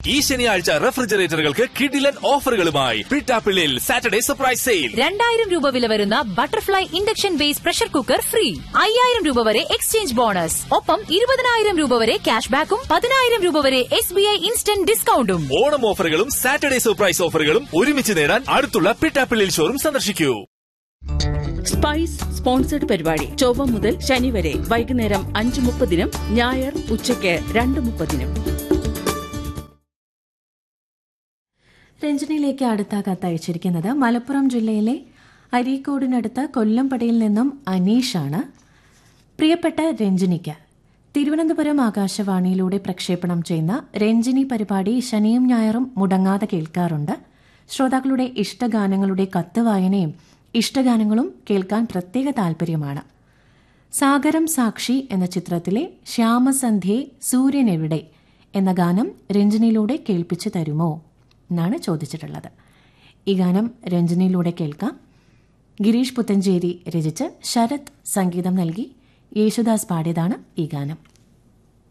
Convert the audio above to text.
ഈ ശനിയാഴ്ച റെഫ്രിജറേറ്ററുകൾക്ക് കിഡിലൻ ഓഫറുകളുമായി പിട്ടാപ്പിള്ളിൽ സാറ്റർഡേ സർപ്രൈസ് സെയിൽ രണ്ടായിരം രൂപ വില വരുന്ന butterfly induction base pressure cooker free അയ്യായിരം രൂപ വരെ എക്സ്ചേഞ്ച് ബോണസ് ഒപ്പം ഇരുപതിനായിരം രൂപ വരെ ക്യാഷ് ബാക്കും പതിനായിരം രൂപ വരെ എസ് ബി ഐ ഇൻസ്റ്റന്റ് ഡിസ്കൗണ്ടും ഓണം ഓഫറുകളും സാറ്റർഡേ സർപ്രൈസ് ഓഫറുകളും ഒരുമിച്ച് നേടാൻ അടുത്തുള്ള പിട്ടാപ്പിള്ളിൽ ഷോറും സന്ദർശിക്കൂ സ്പൈസ് സ്പോൺസർഡ് പരിപാടി ചൊവ്വ മുതൽ ശനി വരെ വൈകുന്നേരം അഞ്ച് മുപ്പതിനും ഞായർ ഉച്ചയ്ക്ക് രണ്ട് മുപ്പതിനും രഞ്ജനിയിലേക്ക് അടുത്ത കത്തയച്ചിരിക്കുന്നത് മലപ്പുറം ജില്ലയിലെ അരീക്കോടിനടുത്ത് കൊല്ലംപടിയിൽ നിന്നും അനീഷാണ് പ്രിയപ്പെട്ട രഞ്ജനിക്ക് തിരുവനന്തപുരം ആകാശവാണിയിലൂടെ പ്രക്ഷേപണം ചെയ്യുന്ന രഞ്ജിനി പരിപാടി ശനിയും ഞായറും മുടങ്ങാതെ കേൾക്കാറുണ്ട് ശ്രോതാക്കളുടെ ഇഷ്ടഗാനങ്ങളുടെ കത്ത് വായനയും ഇഷ്ടഗാനങ്ങളും കേൾക്കാൻ പ്രത്യേക താൽപര്യമാണ് സാഗരം സാക്ഷി എന്ന ചിത്രത്തിലെ ശ്യാമസന്ധ്യേ സൂര്യൻ എവിടെ എന്ന ഗാനം രഞ്ജനിയിലൂടെ കേൾപ്പിച്ചു തരുമോ എന്നാണ് ചോദിച്ചിട്ടുള്ളത് ഈ ഗാനം രഞ്ജനിയിലൂടെ കേൾക്കാം ഗിരീഷ് പുത്തഞ്ചേരി രചിച്ച് ശരത് സംഗീതം നൽകി യേശുദാസ് പാടിയതാണ് ഈ ഗാനം